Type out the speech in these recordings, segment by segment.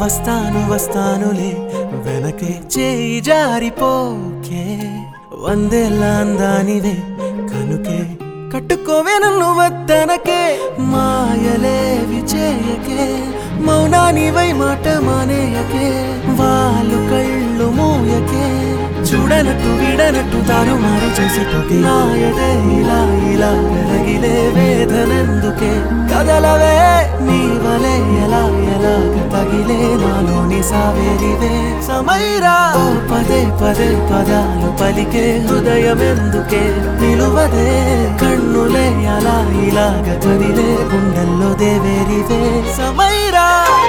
వస్తాను వస్తానులే వెనకే చేయి జారిపోకే వందేళ్ళ అందానివే కనుకే కట్టుకోవే నన్ను వద్దనకే మాయలేవి చేయకే మౌనానివై మాట మానేయకే వాళ్ళు కళ్ళు మూయకే చూడనట్టు విడనట్టు తారుమారు చేసిపోకే నాయదే ఇలా ఇలా వెలగిలే వేదనెందుకే కదలవే నీ వలే ఎలా ఎలా తగిలే నాలోని సావేరివే సమైరా ఓ పదే పదే పదాలు పలికే హృదయం ఎందుకే నిలువదే కన్నులే అలా ఇలాగ కదిలే గుండెల్లో దేవేరివే సమైరా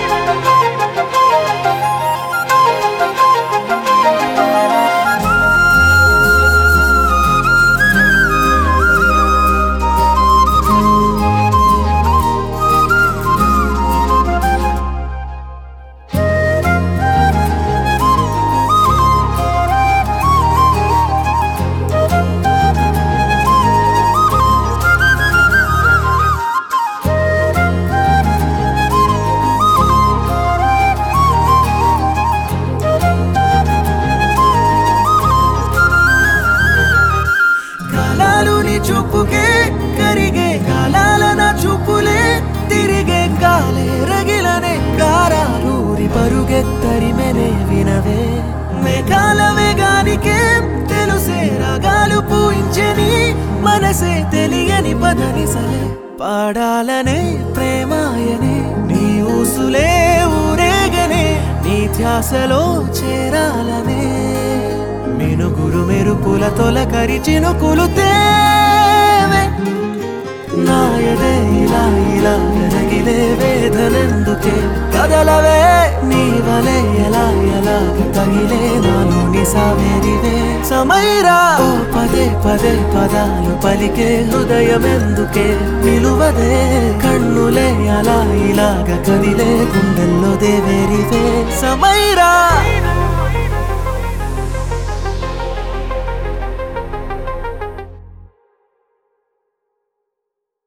కాలాలు నీ చూపుకే కరిగే కాలాల నా చూపులే తిరిగే కాలే రగిలనే కారారూరి పరుగెత్తరిమెనే వినవే మేఘాల వేగానికే తెలుసే రాగాలు పూయించని మనసే తెలియని పదని సలే పాడాలనే ప్రేమాయనే నీ ఊసులే ఊరేగనే నీ ధ్యాసలో చేరాలనే మినుగురు మెరుపుల తొలకరి చినుకులు తేవే నాయదే ఇలా ఇలా ఎరగిలే వేదనెందుకే కదలవే నీ వలే ఎలా ఎలా తగిలే నాలోని సావేరివే సమైరా ఓ పదే పదే పదాలు పలికే హృదయం ఎందుకే నిలువదే కన్నులే అలా ఇలాగ కదిలే గుండెల్లో దేవేరివే సమైరా